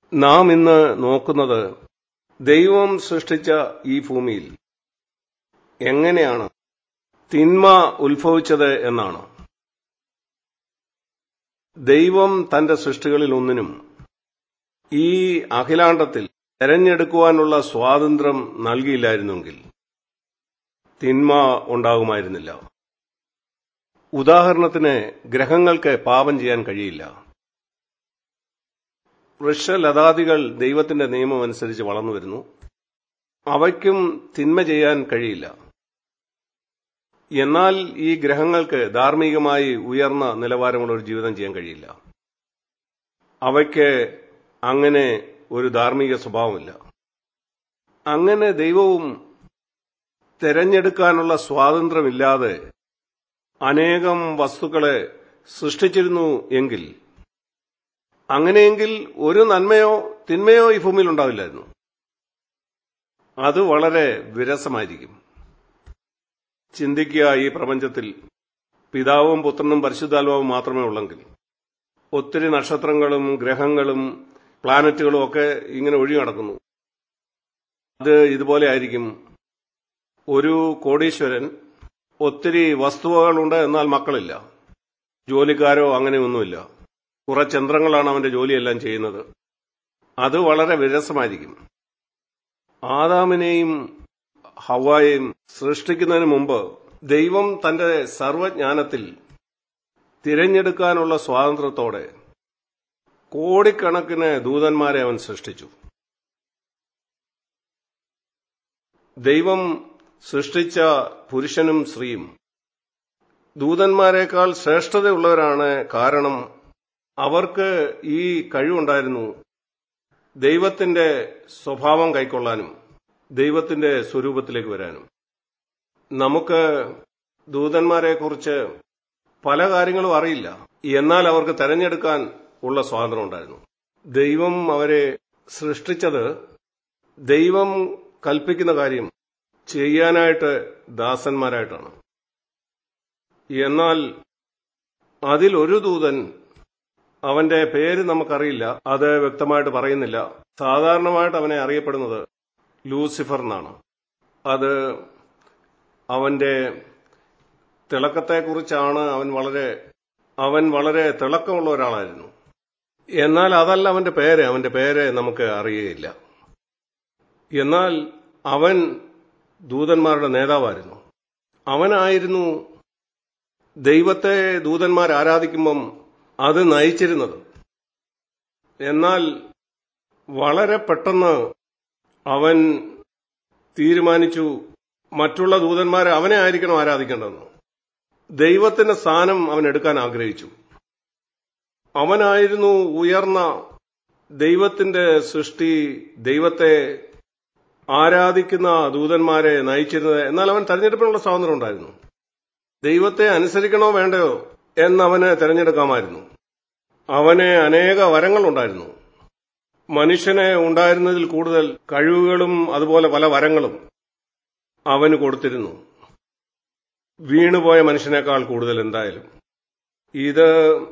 നാം ഇന്ന് നോക്കുന്നത് ദൈവം സൃഷ്ടിച്ച ഈ ഭൂമിയിൽ എങ്ങനെയാണ് തിന്മ ഉത്ഭവിച്ചത് എന്നാണ് ദൈവം തന്റെ സൃഷ്ടികളിൽ ഒന്നിനും ഈ അഖിലാണ്ടത്തിൽ തെരഞ്ഞെടുക്കുവാനുള്ള സ്വാതന്ത്ര്യം നൽകിയില്ലായിരുന്നെങ്കിൽ തിന്മ ഉണ്ടാകുമായിരുന്നില്ല ഉദാഹരണത്തിന് ഗ്രഹങ്ങൾക്ക് പാപം ചെയ്യാൻ കഴിയില്ല വൃക്ഷലതാദികൾ ദൈവത്തിന്റെ നിയമം അനുസരിച്ച് വളർന്നു വരുന്നു അവയ്ക്കും തിന്മ ചെയ്യാൻ കഴിയില്ല എന്നാൽ ഈ ഗ്രഹങ്ങൾക്ക് ധാർമ്മികമായി ഉയർന്ന നിലവാരമുള്ള ഒരു ജീവിതം ചെയ്യാൻ കഴിയില്ല അവയ്ക്ക് അങ്ങനെ ഒരു ധാർമ്മിക സ്വഭാവമില്ല അങ്ങനെ ദൈവവും തെരഞ്ഞെടുക്കാനുള്ള സ്വാതന്ത്ര്യമില്ലാതെ അനേകം വസ്തുക്കളെ സൃഷ്ടിച്ചിരുന്നു എങ്കിൽ അങ്ങനെയെങ്കിൽ ഒരു നന്മയോ തിന്മയോ ഈ ഭൂമിയിൽ ഉണ്ടാവില്ലായിരുന്നു അത് വളരെ വിരസമായിരിക്കും ചിന്തിക്കുക ഈ പ്രപഞ്ചത്തിൽ പിതാവും പുത്രനും പരിശുദ്ധാത്മാവും മാത്രമേ ഉള്ളെങ്കിൽ ഒത്തിരി നക്ഷത്രങ്ങളും ഗ്രഹങ്ങളും പ്ലാനറ്റുകളും ഒക്കെ ഇങ്ങനെ ഒഴി നടക്കുന്നു അത് ഇതുപോലെ ആയിരിക്കും ഒരു കോടീശ്വരൻ ഒത്തിരി വസ്തുവകളുണ്ട് എന്നാൽ മക്കളില്ല ജോലിക്കാരോ അങ്ങനെയൊന്നുമില്ല കുറച്ച് യന്ത്രങ്ങളാണ് അവന്റെ ജോലിയെല്ലാം ചെയ്യുന്നത് അത് വളരെ വിരസമായിരിക്കും ആദാമിനെയും ഹവായെയും സൃഷ്ടിക്കുന്നതിന് മുമ്പ് ദൈവം തന്റെ സർവജ്ഞാനത്തിൽ തിരഞ്ഞെടുക്കാനുള്ള സ്വാതന്ത്ര്യത്തോടെ കോടിക്കണക്കിന് ദൂതന്മാരെ അവൻ സൃഷ്ടിച്ചു ദൈവം സൃഷ്ടിച്ച പുരുഷനും സ്ത്രീയും ദൂതന്മാരെക്കാൾ ശ്രേഷ്ഠതയുള്ളവരാണ് കാരണം അവർക്ക് ഈ കഴിവുണ്ടായിരുന്നു ദൈവത്തിന്റെ സ്വഭാവം കൈക്കൊള്ളാനും ദൈവത്തിന്റെ സ്വരൂപത്തിലേക്ക് വരാനും നമുക്ക് ദൂതന്മാരെക്കുറിച്ച് പല കാര്യങ്ങളും അറിയില്ല എന്നാൽ അവർക്ക് തെരഞ്ഞെടുക്കാൻ ഉള്ള സ്വാതന്ത്ര്യം ഉണ്ടായിരുന്നു ദൈവം അവരെ സൃഷ്ടിച്ചത് ദൈവം കൽപ്പിക്കുന്ന കാര്യം ചെയ്യാനായിട്ട് ദാസന്മാരായിട്ടാണ് എന്നാൽ അതിൽ ഒരു ദൂതൻ അവന്റെ പേര് നമുക്കറിയില്ല അത് വ്യക്തമായിട്ട് പറയുന്നില്ല സാധാരണമായിട്ട് അവനെ അറിയപ്പെടുന്നത് ലൂസിഫർ എന്നാണ് അത് അവന്റെ തിളക്കത്തെക്കുറിച്ചാണ് അവൻ വളരെ അവൻ വളരെ തിളക്കമുള്ള ഒരാളായിരുന്നു എന്നാൽ അതല്ല അവന്റെ പേര് അവന്റെ പേര് നമുക്ക് അറിയുകയില്ല എന്നാൽ അവൻ ദൂതന്മാരുടെ നേതാവായിരുന്നു അവനായിരുന്നു ദൈവത്തെ ദൂതന്മാർ ആരാധിക്കുമ്പം അത് നയിച്ചിരുന്നത് എന്നാൽ വളരെ പെട്ടെന്ന് അവൻ തീരുമാനിച്ചു മറ്റുള്ള ദൂതന്മാർ അവനെ ആയിരിക്കണം ആരാധിക്കേണ്ടതെന്ന് ദൈവത്തിന്റെ സ്ഥാനം അവൻ എടുക്കാൻ ആഗ്രഹിച്ചു അവനായിരുന്നു ഉയർന്ന ദൈവത്തിന്റെ സൃഷ്ടി ദൈവത്തെ ആരാധിക്കുന്ന ദൂതന്മാരെ നയിച്ചിരുന്നത് എന്നാൽ അവൻ തെരഞ്ഞെടുപ്പിനുള്ള സ്വാതന്ത്ര്യം ഉണ്ടായിരുന്നു ദൈവത്തെ അനുസരിക്കണോ വേണ്ടയോ എന്നവന് തെരഞ്ഞെടുക്കാമായിരുന്നു അവന് അനേക വരങ്ങളുണ്ടായിരുന്നു മനുഷ്യനെ ഉണ്ടായിരുന്നതിൽ കൂടുതൽ കഴിവുകളും അതുപോലെ പല വരങ്ങളും അവന് കൊടുത്തിരുന്നു വീണുപോയ മനുഷ്യനേക്കാൾ കൂടുതൽ എന്തായാലും ഇത്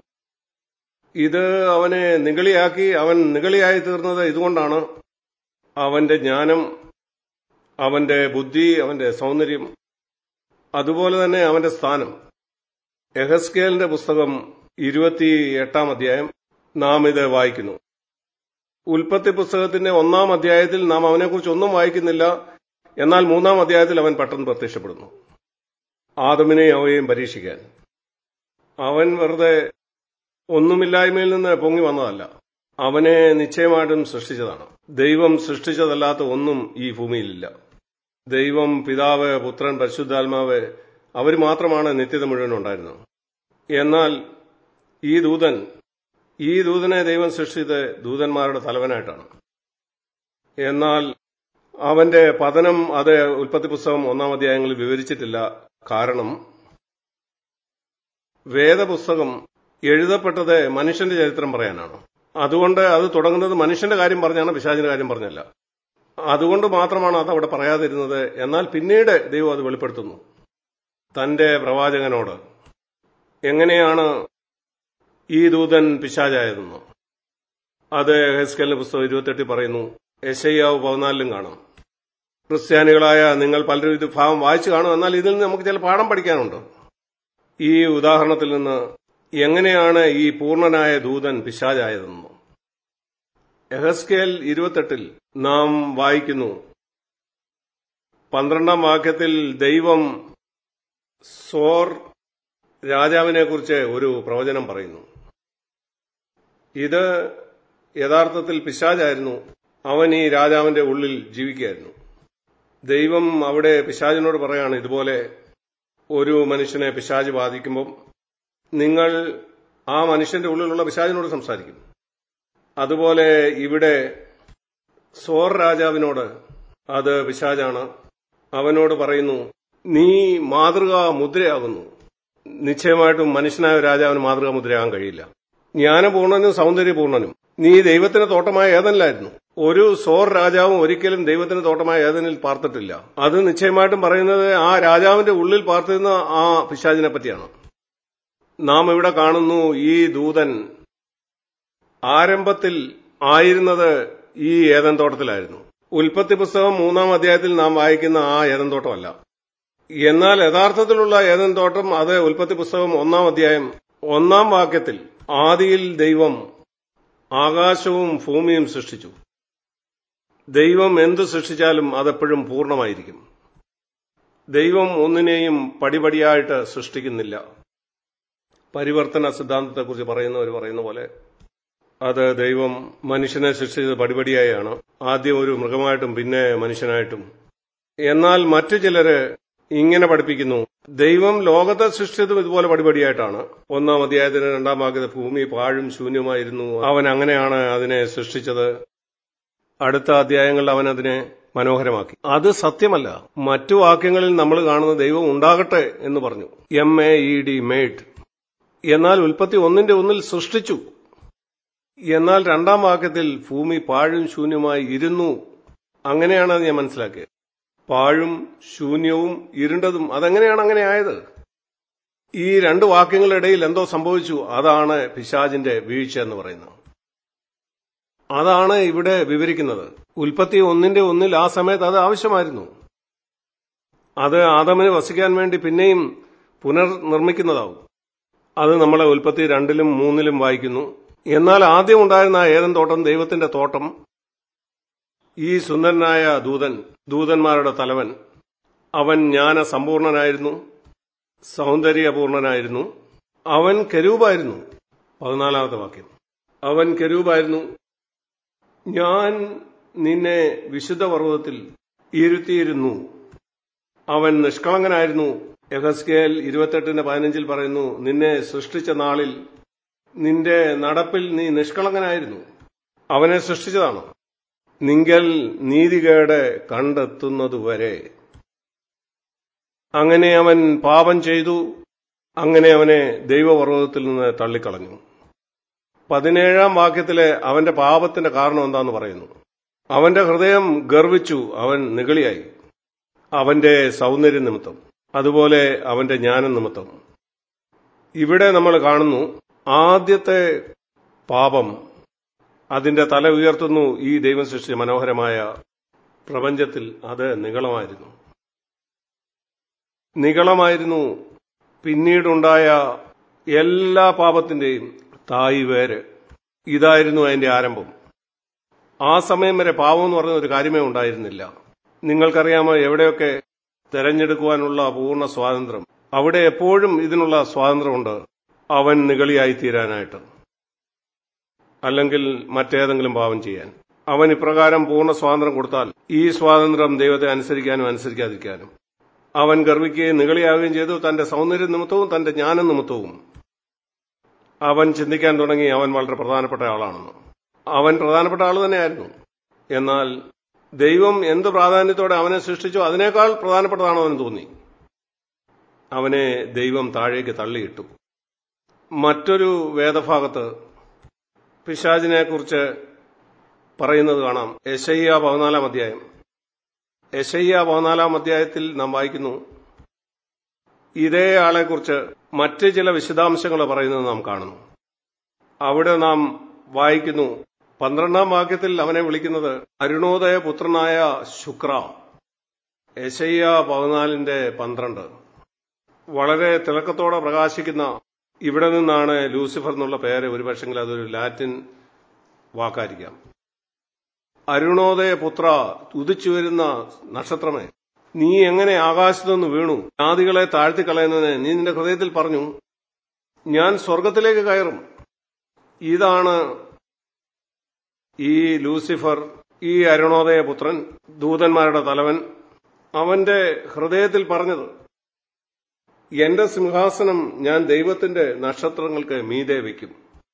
ഇത് അവനെ നിഗളിയാക്കി അവൻ നിഗളിയായി തീർന്നത് ഇതുകൊണ്ടാണ് അവന്റെ ജ്ഞാനം അവന്റെ ബുദ്ധി അവന്റെ സൗന്ദര്യം അതുപോലെ തന്നെ അവന്റെ സ്ഥാനം എഹസ്കേലിന്റെ പുസ്തകം ഇരുപത്തി എട്ടാം അധ്യായം നാം ഇത് വായിക്കുന്നു ഉൽപ്പത്തി പുസ്തകത്തിന്റെ ഒന്നാം അധ്യായത്തിൽ നാം അവനെക്കുറിച്ച് ഒന്നും വായിക്കുന്നില്ല എന്നാൽ മൂന്നാം അധ്യായത്തിൽ അവൻ പെട്ടെന്ന് പ്രത്യക്ഷപ്പെടുന്നു ആദമിനെയും അവയെയും പരീക്ഷിക്കാൻ അവൻ വെറുതെ ഒന്നുമില്ലായ്മയിൽ നിന്ന് പൊങ്ങി വന്നതല്ല അവനെ നിശ്ചയമായിട്ടും സൃഷ്ടിച്ചതാണ് ദൈവം സൃഷ്ടിച്ചതല്ലാത്ത ഒന്നും ഈ ഭൂമിയിലില്ല ദൈവം പിതാവ് പുത്രൻ പരിശുദ്ധാത്മാവ് അവർ മാത്രമാണ് നിത്യത മുഴുവൻ ഉണ്ടായിരുന്നത് എന്നാൽ ഈ ദൂതൻ ഈ ദൂതനെ ദൈവം സൃഷ്ടിച്ചത് ദൂതന്മാരുടെ തലവനായിട്ടാണ് എന്നാൽ അവന്റെ പതനം അത് ഉൽപ്പത്തി പുസ്തകം ഒന്നാം അധ്യായങ്ങളിൽ വിവരിച്ചിട്ടില്ല കാരണം വേദപുസ്തകം എഴുതപ്പെട്ടത് മനുഷ്യന്റെ ചരിത്രം പറയാനാണ് അതുകൊണ്ട് അത് തുടങ്ങുന്നത് മനുഷ്യന്റെ കാര്യം പറഞ്ഞാണ് പിശാചിന്റെ കാര്യം പറഞ്ഞല്ല അതുകൊണ്ട് മാത്രമാണ് അത് അവിടെ പറയാതിരുന്നത് എന്നാൽ പിന്നീട് ദൈവം അത് വെളിപ്പെടുത്തുന്നു തന്റെ പ്രവാചകനോട് എങ്ങനെയാണ് ഈ ദൂതൻ പിശാചായതെന്ന് അത് ഹെസ്കലിന്റെ പുസ്തകം ഇരുപത്തെട്ടിൽ പറയുന്നു യശയ്യാവ് പതിനാലിലും കാണാം ക്രിസ്ത്യാനികളായ നിങ്ങൾ പലരും ഇത് ഭാവം വായിച്ചു കാണും എന്നാൽ ഇതിൽ നിന്ന് നമുക്ക് ചില പാഠം പഠിക്കാനുണ്ട് ഈ ഉദാഹരണത്തിൽ നിന്ന് എങ്ങനെയാണ് ഈ പൂർണ്ണനായ ദൂതൻ പിശാചായതെന്ന് എഹസ്കേൽ ഇരുപത്തെട്ടിൽ നാം വായിക്കുന്നു പന്ത്രണ്ടാം വാക്യത്തിൽ ദൈവം സോർ രാജാവിനെ കുറിച്ച് ഒരു പ്രവചനം പറയുന്നു ഇത് യഥാർത്ഥത്തിൽ പിശാചായിരുന്നു അവൻ ഈ രാജാവിന്റെ ഉള്ളിൽ ജീവിക്കുകയായിരുന്നു ദൈവം അവിടെ പിശാചിനോട് പറയാണ് ഇതുപോലെ ഒരു മനുഷ്യനെ പിശാജ് ബാധിക്കുമ്പം നിങ്ങൾ ആ മനുഷ്യന്റെ ഉള്ളിലുള്ള പിശാചിനോട് സംസാരിക്കും അതുപോലെ ഇവിടെ സോർ രാജാവിനോട് അത് പിശാജാണ് അവനോട് പറയുന്നു നീ മാതൃകാ മുദ്രയാകുന്നു നിശ്ചയമായിട്ടും മനുഷ്യനായ രാജാവിന് മാതൃകാ മുദ്രയാകാൻ കഴിയില്ല ജ്ഞാനപൂർണനും സൗന്ദര്യപൂർണനും നീ ദൈവത്തിന് തോട്ടമായ ഏതനിലായിരുന്നു ഒരു സോർ രാജാവും ഒരിക്കലും ദൈവത്തിന് തോട്ടമായ ഏതനിൽ പാർത്തിട്ടില്ല അത് നിശ്ചയമായിട്ടും പറയുന്നത് ആ രാജാവിന്റെ ഉള്ളിൽ പാർത്തിരുന്ന ആ പിശാചിനെ പറ്റിയാണ് നാം ഇവിടെ കാണുന്നു ഈ ദൂതൻ ആരംഭത്തിൽ ആയിരുന്നത് ഈ ഏതൻ തോട്ടത്തിലായിരുന്നു ഉൽപ്പത്തി പുസ്തകം മൂന്നാം അധ്യായത്തിൽ നാം വായിക്കുന്ന ആ ഏതൻ തോട്ടമല്ല എന്നാൽ യഥാർത്ഥത്തിലുള്ള ഏതൻ തോട്ടം അത് ഉൽപ്പത്തി പുസ്തകം ഒന്നാം അധ്യായം ഒന്നാം വാക്യത്തിൽ ആദിയിൽ ദൈവം ആകാശവും ഭൂമിയും സൃഷ്ടിച്ചു ദൈവം എന്തു സൃഷ്ടിച്ചാലും അതെപ്പോഴും പൂർണ്ണമായിരിക്കും ദൈവം ഒന്നിനെയും പടിപടിയായിട്ട് സൃഷ്ടിക്കുന്നില്ല പരിവർത്തന സിദ്ധാന്തത്തെക്കുറിച്ച് പറയുന്നവർ പറയുന്ന പോലെ അത് ദൈവം മനുഷ്യനെ സൃഷ്ടിച്ചത് പടിപടിയായാണ് ആദ്യം ഒരു മൃഗമായിട്ടും പിന്നെ മനുഷ്യനായിട്ടും എന്നാൽ മറ്റു ചിലര് ഇങ്ങനെ പഠിപ്പിക്കുന്നു ദൈവം ലോകത്തെ സൃഷ്ടിച്ചതും ഇതുപോലെ പടിപടിയായിട്ടാണ് ഒന്നാം അധ്യായത്തിന് രണ്ടാം ഭാഗത്ത് ഭൂമി പാഴും ശൂന്യമായിരുന്നു അവൻ അങ്ങനെയാണ് അതിനെ സൃഷ്ടിച്ചത് അടുത്ത അധ്യായങ്ങളിൽ അവൻ അതിനെ മനോഹരമാക്കി അത് സത്യമല്ല മറ്റു വാക്യങ്ങളിൽ നമ്മൾ കാണുന്ന ദൈവം ഉണ്ടാകട്ടെ എന്ന് പറഞ്ഞു M A E D made എന്നാൽ ഉൽപ്പത്തി ഒന്നിന്റെ ഒന്നിൽ സൃഷ്ടിച്ചു എന്നാൽ രണ്ടാം വാക്യത്തിൽ ഭൂമി പാഴും ശൂന്യമായി ഇരുന്നു അങ്ങനെയാണ് അത് ഞാൻ മനസ്സിലാക്കിയത് പാഴും ശൂന്യവും ഇരുണ്ടതും അതെങ്ങനെയാണ് അങ്ങനെ ആയത് ഈ രണ്ട് വാക്യങ്ങളുടെ ഇടയിൽ എന്തോ സംഭവിച്ചു അതാണ് പിശാജിന്റെ വീഴ്ച എന്ന് പറയുന്നത് അതാണ് ഇവിടെ വിവരിക്കുന്നത് ഉൽപ്പത്തി ഒന്നിന്റെ ഒന്നിൽ ആ സമയത്ത് അത് ആവശ്യമായിരുന്നു അത് ആദമിന് വസിക്കാൻ വേണ്ടി പിന്നെയും പുനർനിർമ്മിക്കുന്നതാവും അത് നമ്മളെ ഉൽപ്പത്തി രണ്ടിലും മൂന്നിലും വായിക്കുന്നു എന്നാൽ ആദ്യം ഉണ്ടായിരുന്ന ആ ഏതൻ തോട്ടം ദൈവത്തിന്റെ തോട്ടം ഈ സുന്ദരനായ ദൂതൻ ദൂതന്മാരുടെ തലവൻ അവൻ ജ്ഞാന സമ്പൂർണനായിരുന്നു സൗന്ദര്യപൂർണനായിരുന്നു അവൻ കരൂപായിരുന്നു പതിനാലാമത്തെ വാക്യം അവൻ കരൂപായിരുന്നു ഞാൻ നിന്നെ വിശുദ്ധ പർവ്വതത്തിൽ ഇരുത്തിയിരുന്നു അവൻ നിഷ്കളങ്കനായിരുന്നു യഹസ്കേൽ ഇരുപത്തെട്ടിന്റെ പതിനഞ്ചിൽ പറയുന്നു നിന്നെ സൃഷ്ടിച്ച നാളിൽ നിന്റെ നടപ്പിൽ നീ നിഷ്കളങ്കനായിരുന്നു അവനെ സൃഷ്ടിച്ചതാണ് നിങ്കൽ നീതികേട് കണ്ടെത്തുന്നതുവരെ അങ്ങനെ അവൻ പാപം ചെയ്തു അങ്ങനെ അവനെ ദൈവപർവ്വതത്തിൽ നിന്ന് തള്ളിക്കളഞ്ഞു പതിനേഴാം വാക്യത്തിലെ അവന്റെ പാപത്തിന്റെ കാരണം എന്താന്ന് പറയുന്നു അവന്റെ ഹൃദയം ഗർവിച്ചു അവൻ നിഗളിയായി അവന്റെ സൗന്ദര്യ നിമിത്തം അതുപോലെ അവന്റെ ജ്ഞാനം നിമിത്തം ഇവിടെ നമ്മൾ കാണുന്നു ആദ്യത്തെ പാപം അതിന്റെ തല ഉയർത്തുന്നു ഈ ദൈവം സൃഷ്ടിച്ച മനോഹരമായ പ്രപഞ്ചത്തിൽ അത് നികളമായിരുന്നു നികളമായിരുന്നു പിന്നീടുണ്ടായ എല്ലാ പാപത്തിന്റെയും തായ് വേര് ഇതായിരുന്നു അതിന്റെ ആരംഭം ആ സമയം വരെ പാപം എന്ന് പറയുന്ന ഒരു കാര്യമേ ഉണ്ടായിരുന്നില്ല നിങ്ങൾക്കറിയാമോ എവിടെയൊക്കെ തെരഞ്ഞെടുക്കുവാനുള്ള പൂർണ്ണ സ്വാതന്ത്ര്യം അവിടെ എപ്പോഴും ഇതിനുള്ള സ്വാതന്ത്ര്യമുണ്ട് അവൻ നിഗളിയായി തീരാനായിട്ട് അല്ലെങ്കിൽ മറ്റേതെങ്കിലും പാവം ചെയ്യാൻ അവൻ ഇപ്രകാരം പൂർണ്ണ സ്വാതന്ത്ര്യം കൊടുത്താൽ ഈ സ്വാതന്ത്ര്യം ദൈവത്തെ അനുസരിക്കാനും അനുസരിക്കാതിരിക്കാനും അവൻ ഗർവിക്കുകയും നിഗളിയാവുകയും ചെയ്തു തന്റെ സൗന്ദര്യ നിമിത്തവും തന്റെ ജ്ഞാന നിമിത്തവും അവൻ ചിന്തിക്കാൻ തുടങ്ങി അവൻ വളരെ പ്രധാനപ്പെട്ട ആളാണെന്ന് അവൻ പ്രധാനപ്പെട്ട ആൾ തന്നെയായിരുന്നു എന്നാൽ ദൈവം എന്ത് പ്രാധാന്യത്തോടെ അവനെ സൃഷ്ടിച്ചോ അതിനേക്കാൾ പ്രധാനപ്പെട്ടതാണോ അവന് തോന്നി അവനെ ദൈവം താഴേക്ക് തള്ളിയിട്ടു മറ്റൊരു വേദഭാഗത്ത് പിശാചിനെ കുറിച്ച് പറയുന്നത് കാണാം യശയ്യ പതിനാലാം അധ്യായം യശയ്യ പതിനാലാം അധ്യായത്തിൽ നാം വായിക്കുന്നു ഇതേ ആളെക്കുറിച്ച് മറ്റ് ചില വിശദാംശങ്ങൾ പറയുന്നത് നാം കാണുന്നു അവിടെ നാം വായിക്കുന്നു പന്ത്രണ്ടാം വാക്യത്തിൽ അവനെ വിളിക്കുന്നത് അരുണോദയ പുത്രനായ ശുക്ര യശയ്യ പതിനാലിന്റെ പന്ത്രണ്ട് വളരെ തിളക്കത്തോടെ പ്രകാശിക്കുന്ന ഇവിടെ നിന്നാണ് ലൂസിഫർ എന്നുള്ള പേര് ഒരുപക്ഷെങ്കിൽ അതൊരു ലാറ്റിൻ വാക്കായിരിക്കാം അരുണോദയ പുത്ര ഉദിച്ചു വരുന്ന നക്ഷത്രമേ നീ എങ്ങനെ ആകാശത്തുനിന്ന് വീണു ജാതികളെ താഴ്ത്തിക്കളയുന്നതിന് നീ നിന്റെ ഹൃദയത്തിൽ പറഞ്ഞു ഞാൻ സ്വർഗത്തിലേക്ക് കയറും ഇതാണ് ഈ ലൂസിഫർ ഈ അരുണോദയ പുത്രൻ ദൂതന്മാരുടെ തലവൻ അവന്റെ ഹൃദയത്തിൽ പറഞ്ഞത് എന്റെ സിംഹാസനം ഞാൻ ദൈവത്തിന്റെ നക്ഷത്രങ്ങൾക്ക് മീതെ വയ്ക്കും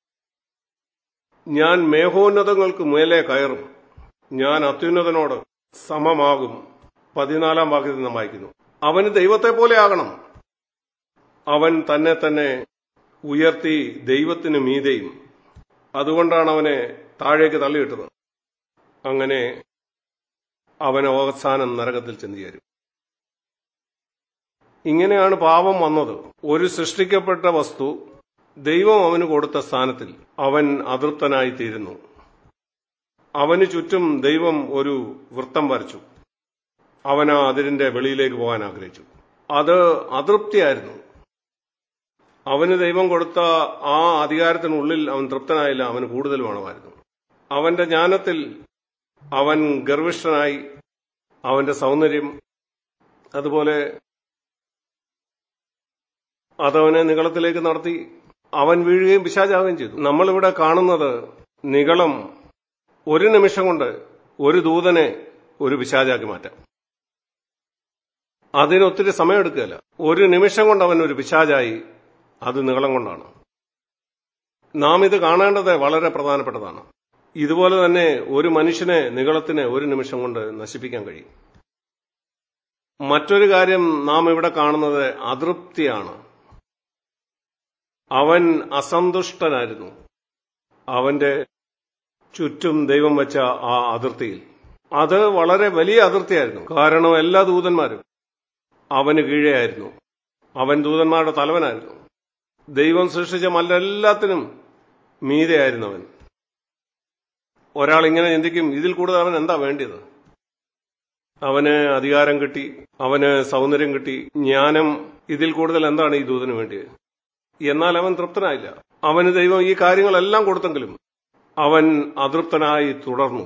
ഞാൻ മേഘോന്നതങ്ങൾക്ക് മേലെ കയറും ഞാൻ അത്യുന്നതനോട് സമമാകും പതിനാലാം വാക്യത്തിൽ നാം വായിക്കുന്നു അവന് ദൈവത്തെ പോലെ ആകണം അവൻ തന്നെ തന്നെ ഉയർത്തി ദൈവത്തിന് മീതെയും അതുകൊണ്ടാണ് അവനെ താഴേക്ക് തള്ളിയിട്ടത് അങ്ങനെ അവൻ അവസാനം നരകത്തിൽ ചെന്നു ചേരും ഇങ്ങനെയാണ് പാപം വന്നത് ഒരു സൃഷ്ടിക്കപ്പെട്ട വസ്തു ദൈവം അവന് കൊടുത്ത സ്ഥാനത്തിൽ അവൻ അതൃപ്തനായി തീരുന്നു അവന് ചുറ്റും ദൈവം ഒരു വൃത്തം വരച്ചു അവൻ ആ അതിരിന്റെ വെളിയിലേക്ക് പോകാൻ ആഗ്രഹിച്ചു അത് അതൃപ്തിയായിരുന്നു അവന് ദൈവം കൊടുത്ത ആ അധികാരത്തിനുള്ളിൽ അവൻ തൃപ്തനായില്ല അവന് കൂടുതൽ വേണമായിരുന്നു അവന്റെ ജ്ഞാനത്തിൽ അവൻ ഗർവിഷ്ഠനായി അവന്റെ സൗന്ദര്യം അതുപോലെ അതവനെ നികളത്തിലേക്ക് നടത്തി അവൻ വീഴുകയും പിശാചാവുകയും ചെയ്തു നമ്മളിവിടെ കാണുന്നത് നികളം ഒരു നിമിഷം കൊണ്ട് ഒരു ദൂതനെ ഒരു പിശാചാക്കി മാറ്റാം അതിനൊത്തിരി സമയമെടുക്കുകയല്ല ഒരു നിമിഷം കൊണ്ട് അവൻ ഒരു പിശാചായി അത് നീളം കൊണ്ടാണ് നാം ഇത് കാണേണ്ടത് വളരെ പ്രധാനപ്പെട്ടതാണ് ഇതുപോലെ തന്നെ ഒരു മനുഷ്യനെ നികളത്തിന് ഒരു നിമിഷം കൊണ്ട് നശിപ്പിക്കാൻ കഴിയും മറ്റൊരു കാര്യം നാം ഇവിടെ കാണുന്നത് അതൃപ്തിയാണ് അവൻ അസന്തുഷ്ടനായിരുന്നു അവന്റെ ചുറ്റും ദൈവം വെച്ച ആ അതിർത്തിയിൽ അത് വളരെ വലിയ അതിർത്തിയായിരുന്നു കാരണം എല്ലാ ദൂതന്മാരും അവന് കീഴെയായിരുന്നു അവൻ ദൂതന്മാരുടെ തലവനായിരുന്നു ദൈവം സൃഷ്ടിച്ച മല്ലെല്ലാത്തിനും മീതെയായിരുന്നു അവൻ ഒരാൾ ഇങ്ങനെ ചിന്തിക്കും ഇതിൽ കൂടുതൽ അവൻ എന്താ വേണ്ടിയത് അവന് അധികാരം കിട്ടി അവന് സൗന്ദര്യം കിട്ടി ജ്ഞാനം ഇതിൽ കൂടുതൽ എന്താണ് ഈ ദൂതന് വേണ്ടിയത് എന്നാൽ അവൻ തൃപ്തനായില്ല അവന് ദൈവം ഈ കാര്യങ്ങളെല്ലാം കൊടുത്തെങ്കിലും അവൻ അതൃപ്തനായി തുടർന്നു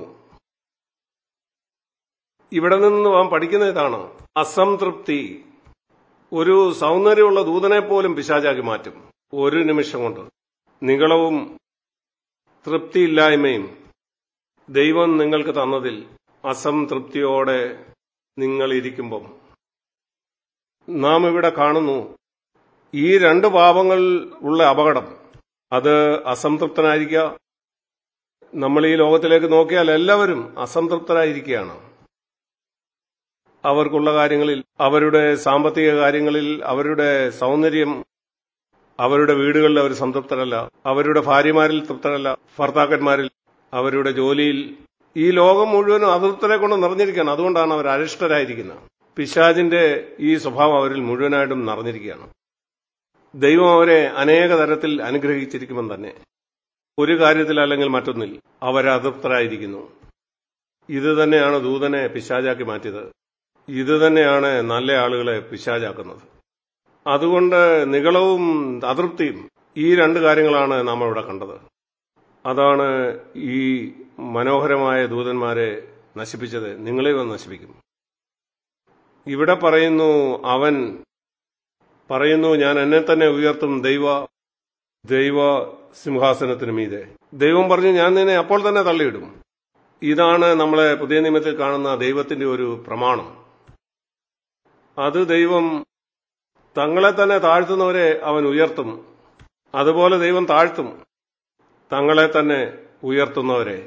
ഇവിടെ നിന്ന് അവൻ പഠിക്കുന്ന ഇതാണ് അസംതൃപ്തി ഒരു സൗന്ദര്യമുള്ള ദൂതനെ പോലും പിശാചാക്കി മാറ്റും ഒരു നിമിഷം കൊണ്ട് നിങ്ങളവും തൃപ്തിയില്ലായ്മയും ദൈവം നിങ്ങൾക്ക് തന്നതിൽ അസംതൃപ്തിയോടെ നിങ്ങൾ ഇരിക്കുമ്പം നാം ഇവിടെ കാണുന്നു ഈ രണ്ട് പാപങ്ങൾ ഉള്ള അപകടം അത് അസംതൃപ്തനായിരിക്കുക നമ്മൾ ഈ ലോകത്തിലേക്ക് നോക്കിയാൽ എല്ലാവരും അസംതൃപ്തരായിരിക്കുകയാണ് അവർക്കുള്ള കാര്യങ്ങളിൽ അവരുടെ സാമ്പത്തിക കാര്യങ്ങളിൽ അവരുടെ സൗന്ദര്യം അവരുടെ വീടുകളിൽ അവർ സംതൃപ്തരല്ല അവരുടെ ഭാര്യമാരിൽ തൃപ്തരല്ല ഭർത്താക്കന്മാരിൽ അവരുടെ ജോലിയിൽ ഈ ലോകം മുഴുവനും അതൃപ്തരെ കൊണ്ട് നിറഞ്ഞിരിക്കുകയാണ് അതുകൊണ്ടാണ് അവർ അരിഷ്ടരായിരിക്കുന്നത് പിശാജിന്റെ ഈ സ്വഭാവം അവരിൽ മുഴുവനായിട്ടും നിറഞ്ഞിരിക്കുകയാണ് ദൈവം അവരെ അനേക തരത്തിൽ അനുഗ്രഹിച്ചിരിക്കുമെന്ന് തന്നെ ഒരു കാര്യത്തിൽ അല്ലെങ്കിൽ മറ്റൊന്നിൽ അവരതൃപ്തരായിരിക്കുന്നു ഇത് തന്നെയാണ് ദൂതനെ പിശാചാക്കി മാറ്റിയത് ഇത് തന്നെയാണ് നല്ല ആളുകളെ പിശാചാക്കുന്നത് അതുകൊണ്ട് നികളവും അതൃപ്തിയും ഈ രണ്ട് കാര്യങ്ങളാണ് നാം ഇവിടെ കണ്ടത് അതാണ് ഈ മനോഹരമായ ദൂതന്മാരെ നശിപ്പിച്ചത് നിങ്ങളെ വന്ന് നശിപ്പിക്കും ഇവിടെ പറയുന്നു അവൻ പറയുന്നു ഞാൻ എന്നെ തന്നെ ഉയർത്തും ദൈവ ദൈവ സിംഹാസനത്തിന് മീതെ ദൈവം പറഞ്ഞു ഞാൻ നിന്നെ അപ്പോൾ തന്നെ തള്ളിയിടും ഇതാണ് നമ്മളെ പുതിയ നിയമത്തിൽ കാണുന്ന ദൈവത്തിന്റെ ഒരു പ്രമാണം അത് ദൈവം തങ്ങളെ തന്നെ താഴ്ത്തുന്നവരെ അവൻ ഉയർത്തും അതുപോലെ ദൈവം താഴ്ത്തും തങ്ങളെ തന്നെ ഉയർത്തുന്നവരെ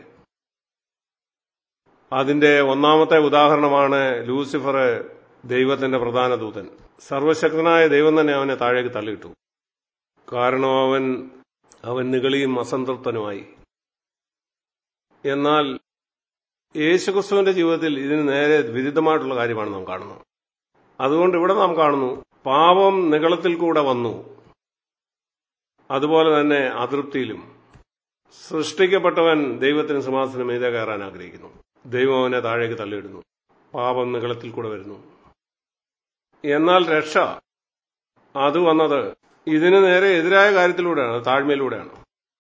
അതിന്റെ ഒന്നാമത്തെ ഉദാഹരണമാണ് ലൂസിഫർ ദൈവത്തിന്റെ പ്രധാന ദൂതൻ സർവശക്തനായ ദൈവം തന്നെ അവനെ താഴേക്ക് തള്ളിയിട്ടു കാരണം അവൻ അവൻ നികളിയും അസംതൃപ്തനുമായി എന്നാൽ യേശുക്രിസ്തുവിന്റെ ജീവിതത്തിൽ ഇതിന് നേരെ വിരുദ്ധമായിട്ടുള്ള കാര്യമാണ് നാം കാണുന്നത് അതുകൊണ്ട് ഇവിടെ നാം കാണുന്നു പാപം നികളത്തിൽ കൂടെ വന്നു അതുപോലെ തന്നെ അതൃപ്തിയിലും സൃഷ്ടിക്കപ്പെട്ടവൻ ദൈവത്തിന് സിംഹാസനം മീതെ കയറാൻ ആഗ്രഹിക്കുന്നു ദൈവം അവനെ താഴേക്ക് തള്ളിയിടുന്നു പാപം നികളത്തിൽ കൂടെ വരുന്നു എന്നാൽ രക്ഷ അത് വന്നത് ഇതിന് നേരെ എതിരായ കാര്യത്തിലൂടെയാണ് താഴ്മയിലൂടെയാണ്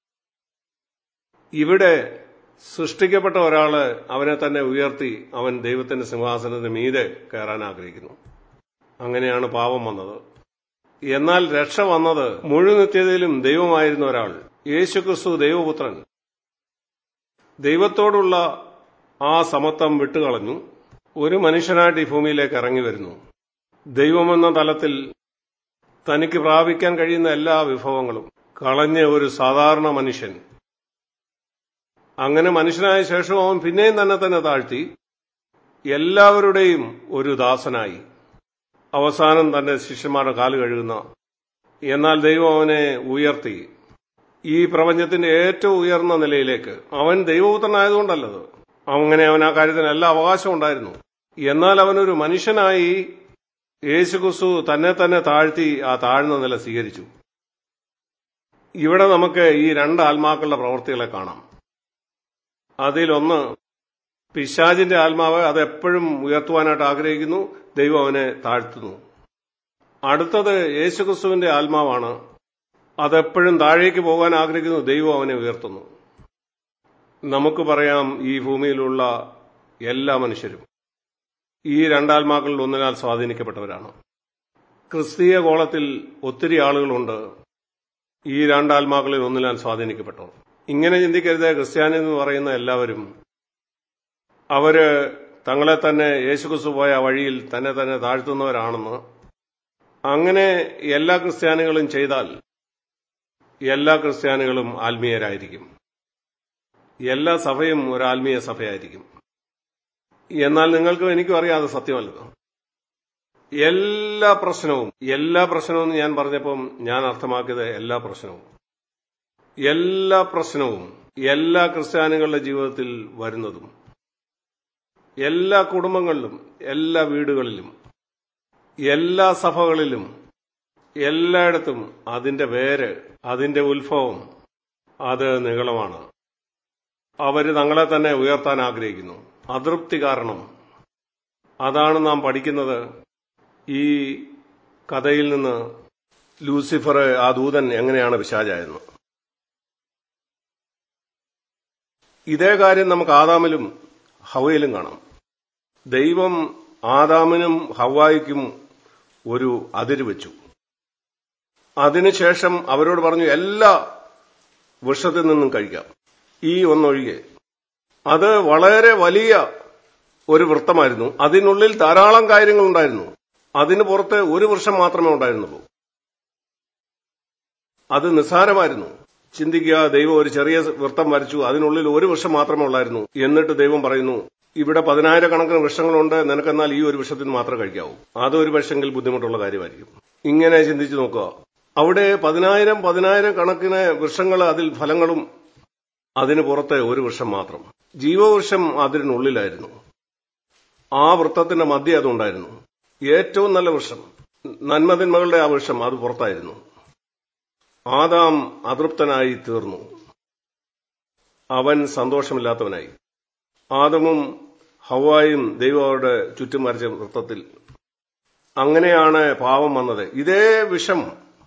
ഇവിടെ സൃഷ്ടിക്കപ്പെട്ട ഒരാള് അവനെ തന്നെ ഉയർത്തി അവൻ ദൈവത്തിന്റെ സിംഹാസനത്തിന് മീതെ കയറാൻ ആഗ്രഹിക്കുന്നു അങ്ങനെയാണ് പാപം വന്നത് എന്നാൽ രക്ഷ വന്നത് മുഴുവൻ നിത്യതയിലും ദൈവമായിരുന്ന ഒരാൾ യേശുക്രിസ്തു ദൈവപുത്രൻ ദൈവത്തോടുള്ള ആ സമത്വം വിട്ടുകളഞ്ഞു ഒരു മനുഷ്യനായിട്ട് ഈ ഭൂമിയിലേക്ക് ഇറങ്ങി വരുന്നു ദൈവമെന്ന തലത്തിൽ തനിക്ക് പ്രാപിക്കാൻ കഴിയുന്ന എല്ലാ വിഭവങ്ങളും കളഞ്ഞ ഒരു സാധാരണ മനുഷ്യൻ അങ്ങനെ മനുഷ്യനായ ശേഷം അവൻ പിന്നെയും തന്നെ തന്നെ താഴ്ത്തി എല്ലാവരുടെയും ഒരു ദാസനായി അവസാനം തന്റെ ശിഷ്യന്മാരുടെ കാല് കഴുകുന്ന എന്നാൽ ദൈവം അവനെ ഉയർത്തി ഈ പ്രപഞ്ചത്തിന്റെ ഏറ്റവും ഉയർന്ന നിലയിലേക്ക് അവൻ ദൈവപുത്രനായതുകൊണ്ടല്ലത് അങ്ങനെ അവൻ ആ കാര്യത്തിന് എല്ലാ അവകാശവും ഉണ്ടായിരുന്നു എന്നാൽ അവനൊരു മനുഷ്യനായി യേശുക്രിസ്തു തന്നെ തന്നെ താഴ്ത്തി ആ താഴ്ന്ന നില സ്വീകരിച്ചു ഇവിടെ നമുക്ക് ഈ രണ്ട് ആത്മാക്കളുടെ പ്രവൃത്തികളെ കാണാം അതിലൊന്ന് പിശാജിന്റെ ആത്മാവ് അത് എപ്പോഴും ഉയർത്തുവാനായിട്ട് ആഗ്രഹിക്കുന്നു ദൈവം അവനെ താഴ്ത്തുന്നു അടുത്തത് യേശുക്രിസ്തുവിന്റെ ആത്മാവാണ് അതെപ്പോഴും താഴേക്ക് പോകാൻ ആഗ്രഹിക്കുന്നു ദൈവം അവനെ ഉയർത്തുന്നു നമുക്ക് പറയാം ഈ ഭൂമിയിലുള്ള എല്ലാ മനുഷ്യരും ഈ രണ്ടാത്മാക്കളിൽ ഒന്നിനാൽ സ്വാധീനിക്കപ്പെട്ടവരാണ് ക്രിസ്തീയ കോളത്തിൽ ഒത്തിരി ആളുകളുണ്ട് ഈ രണ്ടാത്മാക്കളിൽ ഒന്നിനാൽ സ്വാധീനിക്കപ്പെട്ടവർ ഇങ്ങനെ ചിന്തിക്കരുത് ക്രിസ്ത്യാനി എന്ന് പറയുന്ന എല്ലാവരും അവര് തങ്ങളെ തന്നെ യേശുക്രിസ്തു പോയ വഴിയിൽ തന്നെ തന്നെ താഴ്ത്തുന്നവരാണെന്ന് അങ്ങനെ എല്ലാ ക്രിസ്ത്യാനികളും ചെയ്താൽ എല്ലാ ക്രിസ്ത്യാനികളും ആത്മീയരായിരിക്കും എല്ലാ സഭയും ഒരു ആത്മീയ സഭയായിരിക്കും എന്നാൽ നിങ്ങൾക്കും എനിക്കും അറിയാതെ സത്യമല്ലത് എല്ലാ പ്രശ്നവും എല്ലാ പ്രശ്നവും എന്ന് ഞാൻ പറഞ്ഞപ്പം ഞാൻ അർത്ഥമാക്കിയത് എല്ലാ പ്രശ്നവും എല്ലാ പ്രശ്നവും എല്ലാ ക്രിസ്ത്യാനികളുടെ ജീവിതത്തിൽ വരുന്നതും എല്ലാ കുടുംബങ്ങളിലും എല്ലാ വീടുകളിലും എല്ലാ സഭകളിലും എല്ലായിടത്തും അതിന്റെ പേര് അതിന്റെ ഉത്ഭവം അത് നീളമാണ് അവര് തങ്ങളെ തന്നെ ഉയർത്താൻ ആഗ്രഹിക്കുന്നു അതൃപ്തി കാരണം അതാണ് നാം പഠിക്കുന്നത് ഈ കഥയിൽ നിന്ന് ലൂസിഫർ ആ ദൂതൻ എങ്ങനെയാണ് പിശാചായെന്ന് ഇതേ കാര്യം നമുക്ക് ആദാമിലും ഹവയിലും കാണാം ദൈവം ആദാമിനും ഹവായിക്കും ഒരു അതിര് വെച്ചു അതിനുശേഷം അവരോട് പറഞ്ഞു എല്ലാ വൃക്ഷത്തിൽ നിന്നും കഴിക്കാം ഈ ഒന്നൊഴികെ അത് വളരെ വലിയ ഒരു വൃത്തമായിരുന്നു അതിനുള്ളിൽ ധാരാളം കാര്യങ്ങൾ ഉണ്ടായിരുന്നു അതിന് പുറത്ത് ഒരു വൃക്ഷം മാത്രമേ ഉണ്ടായിരുന്നുള്ളൂ അത് നിസ്സാരമായിരുന്നു ചിന്തിക്കുക ദൈവം ഒരു ചെറിയ വൃത്തം വരച്ചു അതിനുള്ളിൽ ഒരു വൃക്ഷം മാത്രമേ ഉള്ളായിരുന്നു എന്നിട്ട് ദൈവം പറയുന്നു ഇവിടെ പതിനായിരക്കണക്കിന് വൃക്ഷങ്ങളുണ്ട് നിനക്കെന്നാൽ ഈ ഒരു വൃക്ഷത്തിന് മാത്രമേ കഴിക്കാവൂ അതൊരു പക്ഷെങ്കിൽ ബുദ്ധിമുട്ടുള്ള കാര്യമായിരിക്കും ഇങ്ങനെ ചിന്തിച്ചു നോക്കുക അവിടെ പതിനായിരം പതിനായിരം കണക്കിന് വൃക്ഷങ്ങൾ അതിൽ ഫലങ്ങളും അതിന് പുറത്തെ ഒരു വൃക്ഷം മാത്രം ജീവവൃക്ഷം അതിനുള്ളിലായിരുന്നു ആ വൃത്തത്തിന്റെ മധ്യ അതുണ്ടായിരുന്നു ഏറ്റവും നല്ല വൃക്ഷം നന്മതിന്മകളുടെ ആ വൃക്ഷം അത് പുറത്തായിരുന്നു ആദാം അതൃപ്തനായി തീർന്നു അവൻ സന്തോഷമില്ലാത്തവനായി ആദമും ഹവായും ദൈവം അവരുടെ ചുറ്റും വരച്ച വൃത്തത്തിൽ അങ്ങനെയാണ് പാവം വന്നത് ഇതേ വിഷം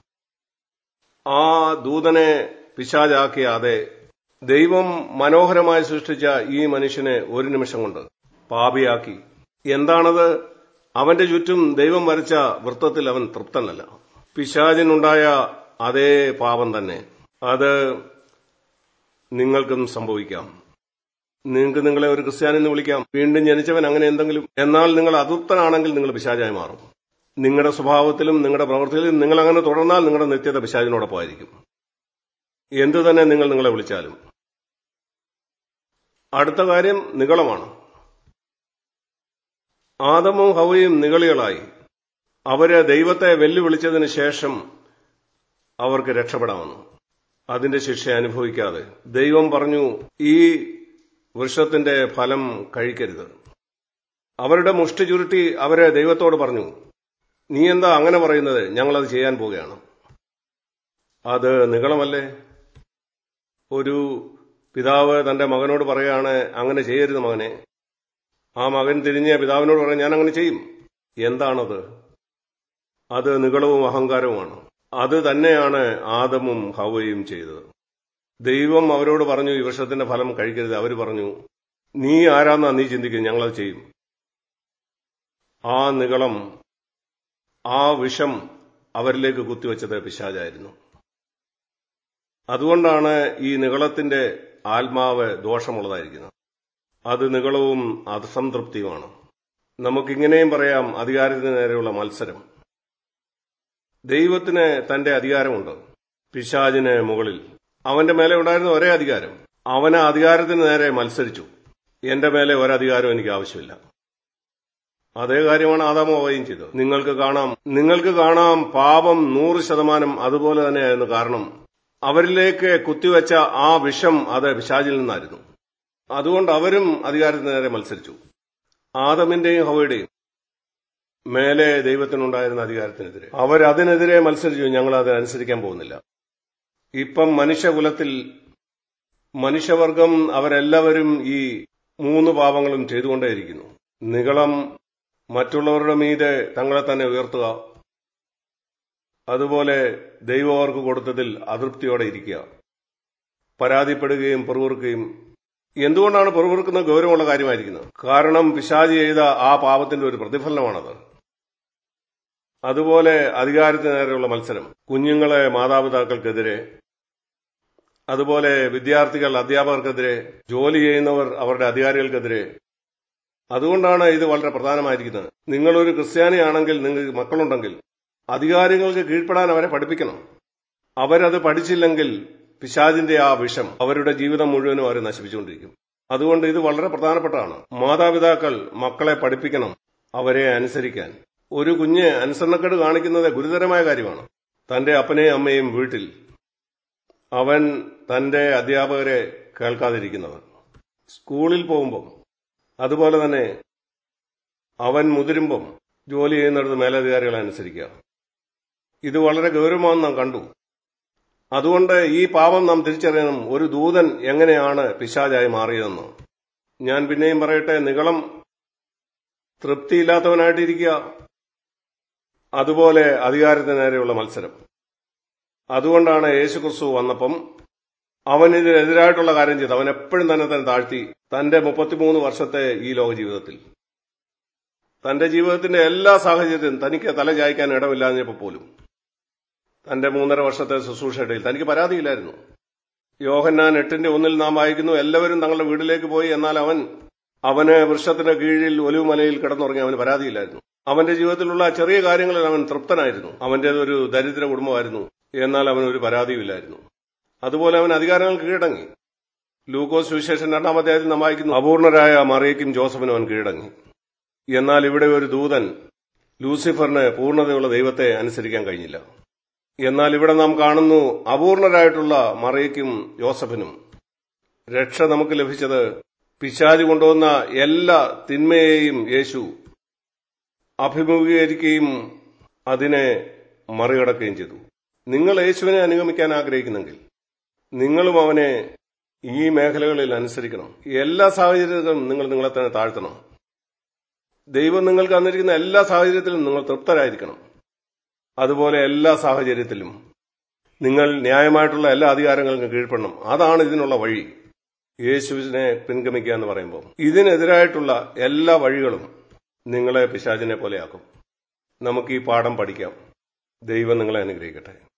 ആ ദൂതനെ പിശാചാക്കിയാതെ ദൈവം മനോഹരമായി സൃഷ്ടിച്ച ഈ മനുഷ്യനെ ഒരു നിമിഷം കൊണ്ട് പാപിയാക്കി എന്താണത് അവന്റെ ചുറ്റും ദൈവം വരച്ച വൃത്തത്തിൽ അവൻ തൃപ്തനല്ല പിശാചിനുണ്ടായ അതേ പാപം തന്നെ അത് നിങ്ങൾക്കും സംഭവിക്കാം നിങ്ങൾക്ക് നിങ്ങളെ ഒരു ക്രിസ്ത്യാനെന്ന് വിളിക്കാം വീണ്ടും ജനിച്ചവൻ അങ്ങനെ എന്തെങ്കിലും എന്നാൽ നിങ്ങൾ അതൃപ്തനാണെങ്കിൽ നിങ്ങൾ പിശാചായി മാറും നിങ്ങളുടെ സ്വഭാവത്തിലും നിങ്ങളുടെ പ്രവൃത്തിയിലും നിങ്ങൾ അങ്ങനെ തുടർന്നാൽ നിങ്ങളുടെ നിത്യത പിശാചിനോടൊപ്പമായിരിക്കും എന്തു തന്നെ നിങ്ങൾ നിങ്ങളെ വിളിച്ചാലും അടുത്ത കാര്യം നികളമാണ് ആദമും ഹവയും നികളികളായി അവര് ദൈവത്തെ വെല്ലുവിളിച്ചതിന് ശേഷം അവർക്ക് രക്ഷപ്പെടാമെന്ന് അതിന്റെ ശിക്ഷ അനുഭവിക്കാതെ ദൈവം പറഞ്ഞു ഈ വൃക്ഷത്തിന്റെ ഫലം കഴിക്കരുത് അവരുടെ മുഷ്ടി ചുരുട്ടി അവരെ ദൈവത്തോട് പറഞ്ഞു നീ എന്താ അങ്ങനെ പറയുന്നത് ഞങ്ങളത് ചെയ്യാൻ പോവുകയാണ് അത് നികളമല്ലേ ഒരു പിതാവ് തന്റെ മകനോട് പറയാണ് അങ്ങനെ ചെയ്യരുത് മകനെ ആ മകൻ തിരിഞ്ഞ് പിതാവിനോട് പറയാൻ ഞാൻ അങ്ങനെ ചെയ്യും എന്താണത് അത് നികളവും അഹങ്കാരവുമാണ് അത് തന്നെയാണ് ആദമും ഹവയും ചെയ്തത് ദൈവം അവരോട് പറഞ്ഞു ഈ വൃക്ഷത്തിന്റെ ഫലം കഴിക്കരുത് അവർ പറഞ്ഞു നീ ആരാന്നാ നീ ചിന്തിക്കുന്നത് ഞങ്ങളത് ചെയ്യും ആ നികളം ആ വിഷം അവരിലേക്ക് കുത്തിവെച്ചത് പിശാചായിരുന്നു അതുകൊണ്ടാണ് ഈ നികളത്തിന്റെ ആത്മാവ് ദോഷമുള്ളതായിരിക്കുന്നത് അത് നികളവും അസംതൃപ്തിയുമാണ് നമുക്കിങ്ങനെയും പറയാം അധികാരത്തിന് നേരെയുള്ള മത്സരം ദൈവത്തിന് തന്റെ അധികാരമുണ്ട് പിശാജിന് മുകളിൽ അവന്റെ മേലെ ഉണ്ടായിരുന്ന ഒരേ അധികാരം അവൻ ആ അധികാരത്തിന് നേരെ മത്സരിച്ചു എന്റെ മേലെ ഒരധികാരം എനിക്ക് ആവശ്യമില്ല അതേ കാര്യമാണ് ആദാമോവയും ചെയ്തത് നിങ്ങൾക്ക് കാണാം നിങ്ങൾക്ക് കാണാം പാപം നൂറ് ശതമാനം അതുപോലെ തന്നെയായിരുന്നു കാരണം അവരിലേക്ക് കുത്തിവെച്ച ആ വിഷം അത് പിശാചിൽ നിന്നായിരുന്നു അതുകൊണ്ട് അവരും അധികാരത്തിന് നേരെ മത്സരിച്ചു ആദമിന്റെയും ഹവയുടെയും മേലെ ദൈവത്തിനുണ്ടായിരുന്ന അധികാരത്തിനെതിരെ അവരതിനെതിരെ മത്സരിച്ചു ഞങ്ങൾ അത് അനുസരിക്കാൻ പോകുന്നില്ല ഇപ്പം മനുഷ്യകുലത്തിൽ മനുഷ്യവർഗം അവരെല്ലാവരും ഈ മൂന്ന് പാപങ്ങളും ചെയ്തുകൊണ്ടേയിരിക്കുന്നു നികളം മറ്റുള്ളവരുടെ മീതെ തങ്ങളെ തന്നെ ഉയർത്തുക അതുപോലെ ദൈവം അവർക്ക് കൊടുത്തതിൽ അതൃപ്തിയോടെ ഇരിക്കുക പരാതിപ്പെടുകയും പെറുവിറുക്കുകയും എന്തുകൊണ്ടാണ് പെറുവിറുക്കുന്ന ഗൗരവമുള്ള കാര്യമായിരിക്കുന്നത് കാരണം പിശാചി ചെയ്ത ആ പാപത്തിന്റെ ഒരു പ്രതിഫലനമാണത് അതുപോലെ അധികാരത്തിന് നേരെയുള്ള മത്സരം കുഞ്ഞുങ്ങളെ മാതാപിതാക്കൾക്കെതിരെ അതുപോലെ വിദ്യാർത്ഥികൾ അധ്യാപകർക്കെതിരെ ജോലി ചെയ്യുന്നവർ അവരുടെ അധികാരികൾക്കെതിരെ അതുകൊണ്ടാണ് ഇത് വളരെ പ്രധാനമായിരിക്കുന്നത് നിങ്ങളൊരു ക്രിസ്ത്യാനിയാണെങ്കിൽ നിങ്ങൾക്ക് മക്കളുണ്ടെങ്കിൽ അധികാരികൾക്ക് കീഴ്പ്പെടാൻ അവരെ പഠിപ്പിക്കണം അവരത് പഠിച്ചില്ലെങ്കിൽ പിശാജിന്റെ ആ വിഷം അവരുടെ ജീവിതം മുഴുവനും അവരെ നശിപ്പിച്ചുകൊണ്ടിരിക്കും അതുകൊണ്ട് ഇത് വളരെ പ്രധാനപ്പെട്ടതാണ് മാതാപിതാക്കൾ മക്കളെ പഠിപ്പിക്കണം അവരെ അനുസരിക്കാൻ ഒരു കുഞ്ഞ് അനുസരണക്കേട് കാണിക്കുന്നത് ഗുരുതരമായ കാര്യമാണ് തന്റെ അപ്പനെയും അമ്മയും വീട്ടിൽ അവൻ തന്റെ അധ്യാപകരെ കേൾക്കാതിരിക്കുന്നവർ സ്കൂളിൽ പോകുമ്പം അതുപോലെ തന്നെ അവൻ മുതിരുമ്പം ജോലി ചെയ്യുന്നിടത്ത് മേലധികാരികളെ അനുസരിക്കുക ഇത് വളരെ ഗൗരവമാണെന്ന് നാം കണ്ടു അതുകൊണ്ട് ഈ പാപം നാം തിരിച്ചറിയണം ഒരു ദൂതൻ എങ്ങനെയാണ് പിശാചായി മാറിയതെന്ന് ഞാൻ പിന്നെയും പറയട്ടെ നികളം തൃപ്തിയില്ലാത്തവനായിട്ടിരിക്കുക അതുപോലെ അധികാരത്തിന് നേരെയുള്ള മത്സരം അതുകൊണ്ടാണ് യേശുക്രിസ്തു വന്നപ്പം അവൻ ഇതിനെതിരായിട്ടുള്ള കാര്യം ചെയ്തു അവൻ എപ്പോഴും തന്നെ തന്നെ താഴ്ത്തി തന്റെ മുപ്പത്തിമൂന്ന് വർഷത്തെ ഈ ലോക ജീവിതത്തിൽ തന്റെ ജീവിതത്തിന്റെ എല്ലാ സാഹചര്യത്തിലും തനിക്ക് തല ചായ്ക്കാൻ ഇടമില്ലാഞ്ഞപ്പോൾ പോലും തന്റെ മൂന്നര വർഷത്തെ ശുശ്രൂഷയിൽ തനിക്ക് പരാതിയില്ലായിരുന്നു യോഹന്നാൻ എട്ടിന്റെ ഒന്നിൽ നാം വായിക്കുന്നു എല്ലാവരും തങ്ങളുടെ വീട്ടിലേക്ക് പോയി എന്നാൽ അവൻ അവന് വൃക്ഷത്തിന്റെ കീഴിൽ ഒലിവുമലയിൽ കിടന്നുറങ്ങി അവന് പരാതിയില്ലായിരുന്നു അവന്റെ ജീവിതത്തിലുള്ള ചെറിയ കാര്യങ്ങളിൽ അവൻ തൃപ്തനായിരുന്നു അവന്റേതൊരു ദരിദ്ര കുടുംബമായിരുന്നു എന്നാൽ അവന് ഒരു പരാതിയുമില്ലായിരുന്നു അതുപോലെ അവൻ അധികാരങ്ങൾക്ക് കീഴടങ്ങി ലൂക്കോസ് സുവിശേഷൻ രണ്ടാം അധ്യായത്തിൽ നാം വായിക്കുന്നു അപൂർണരായ മറിയയ്ക്കും ജോസഫിനും അവൻ കീഴടങ്ങി എന്നാൽ ഇവിടെ ഒരു ദൂതൻ ലൂസിഫറിന് പൂർണ്ണതയുള്ള ദൈവത്തെ അനുസരിക്കാൻ കഴിഞ്ഞില്ല എന്നാൽ ഇവിടെ നാം കാണുന്നു അപൂർണരായിട്ടുള്ള മറിയയ്ക്കും ജോസഫിനും രക്ഷ നമുക്ക് ലഭിച്ചത് പിശാജ് കൊണ്ടുവന്ന എല്ലാ തിന്മയെയും യേശു അഭിമുഖീകരിക്കുകയും അതിനെ മറികടക്കുകയും ചെയ്തു നിങ്ങൾ യേശുവിനെ അനുഗമിക്കാൻ ആഗ്രഹിക്കുന്നെങ്കിൽ നിങ്ങളും അവനെ ഈ മേഖലകളിൽ അനുസരിക്കണം എല്ലാ സാഹചര്യത്തിലും നിങ്ങൾ നിങ്ങളെ തന്നെ താഴ്ത്തണം ദൈവം നിങ്ങൾക്ക് തന്നിരിക്കുന്ന എല്ലാ സാഹചര്യത്തിലും നിങ്ങൾ തൃപ്തരായിരിക്കണം അതുപോലെ എല്ലാ സാഹചര്യത്തിലും നിങ്ങൾ ന്യായമായിട്ടുള്ള എല്ലാ അധികാരങ്ങൾക്കും കീഴ്പ്പെടണം അതാണ് ഇതിനുള്ള വഴി യേശുവിനെ പിൻഗമിക്കുക എന്ന് പറയുമ്പോൾ ഇതിനെതിരായിട്ടുള്ള എല്ലാ വഴികളും നിങ്ങളെ പിശാചിനെ പോലെയാക്കും നമുക്ക് ഈ പാഠം പഠിക്കാം ദൈവം നിങ്ങളെ അനുഗ്രഹിക്കട്ടെ